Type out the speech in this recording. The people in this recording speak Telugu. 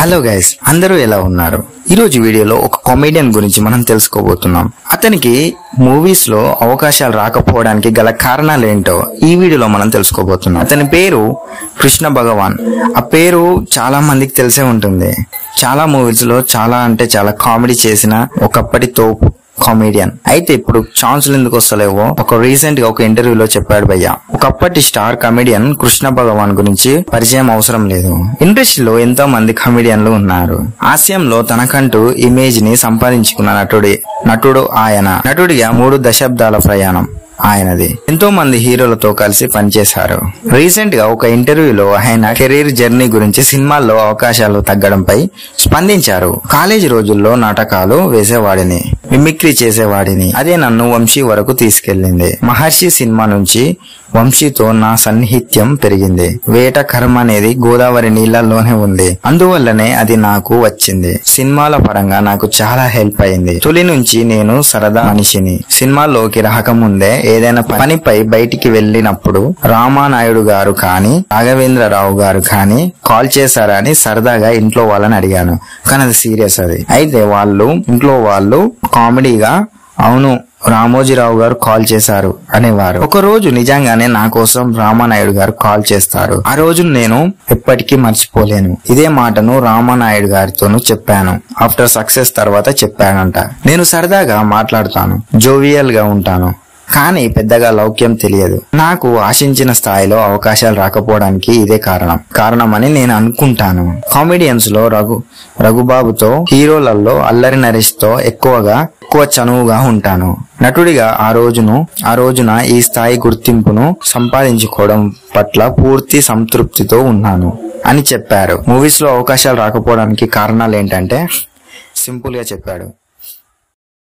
హలో గైస్ అందరూ ఎలా ఉన్నారు ఈ రోజు వీడియోలో ఒక కామెడియన్ గురించి మనం తెలుసుకోబోతున్నాం అతనికి మూవీస్ లో అవకాశాలు రాకపోవడానికి గల కారణాలు ఏంటో ఈ వీడియోలో మనం తెలుసుకోబోతున్నాం అతని పేరు కృష్ణ భగవాన్ ఆ పేరు చాలా మందికి తెలిసే ఉంటుంది చాలా మూవీస్ లో చాలా అంటే చాలా కామెడీ చేసిన ఒకప్పటి తోపు కామెడియన్ అయితే ఇప్పుడు ఛాన్సులు ఎందుకు వస్తలేవో ఒక రీసెంట్ గా ఒక ఇంటర్వ్యూలో చెప్పాడు భయ్య ఒకప్పటి స్టార్ కమెడియన్ కృష్ణ భగవాన్ గురించి పరిచయం అవసరం లేదు ఇండస్ట్రీలో ఎంతో మంది కమెడియన్లు ఉన్నారు హాస్యంలో తనకంటూ ఇమేజ్ ని సంపాదించుకున్న నటుడి నటుడు ఆయన నటుడిగా మూడు దశాబ్దాల ప్రయాణం ఆయనది ఎంతో మంది హీరోలతో కలిసి పనిచేశారు రీసెంట్ గా ఒక ఇంటర్వ్యూలో ఆయన కెరీర్ జర్నీ గురించి సినిమాల్లో అవకాశాలు తగ్గడంపై స్పందించారు కాలేజీ రోజుల్లో నాటకాలు వేసేవాడిని మిమిక్రీ చేసేవాడిని అదే నన్ను వంశీ వరకు తీసుకెళ్లింది మహర్షి సినిమా నుంచి వంశీతో నా సన్నిహిత్యం పెరిగింది వేట కర్మ అనేది గోదావరి నీళ్లలోనే ఉంది అందువల్లనే అది నాకు వచ్చింది సినిమాల పరంగా నాకు చాలా హెల్ప్ అయింది తొలి నుంచి నేను సరదా మనిషిని సినిమాల్లోకి రాకముందే ఏదైనా పనిపై బయటికి వెళ్ళినప్పుడు రామానాయుడు గారు కానీ రాఘవేంద్రరావు గారు కానీ కాల్ చేశారా అని సరదాగా ఇంట్లో వాళ్ళని అడిగాను కానీ అది సీరియస్ అది అయితే వాళ్ళు ఇంట్లో వాళ్ళు కామెడీగా అవును రామోజీరావు గారు కాల్ చేశారు అనేవారు ఒక రోజు నిజంగానే నా కోసం రామానాయుడు గారు కాల్ చేస్తారు ఆ రోజు నేను ఎప్పటికీ మర్చిపోలేను ఇదే మాటను రామానాయుడు గారితోనూ చెప్పాను ఆఫ్టర్ సక్సెస్ తర్వాత చెప్పానంట నేను సరదాగా మాట్లాడుతాను జోవియల్ గా ఉంటాను కానీ పెద్దగా లౌక్యం తెలియదు నాకు ఆశించిన స్థాయిలో అవకాశాలు రాకపోవడానికి ఇదే కారణం కారణమని నేను అనుకుంటాను కామెడియన్స్ లో రఘు రఘుబాబుతో హీరోలలో అల్లరి నరేష్ తో ఎక్కువగా ఎక్కువ చనువుగా ఉంటాను నటుడిగా ఆ రోజును ఆ రోజున ఈ స్థాయి గుర్తింపును సంపాదించుకోవడం పట్ల పూర్తి సంతృప్తితో ఉన్నాను అని చెప్పారు మూవీస్ లో అవకాశాలు రాకపోవడానికి కారణాలు ఏంటంటే సింపుల్ గా చెప్పాడు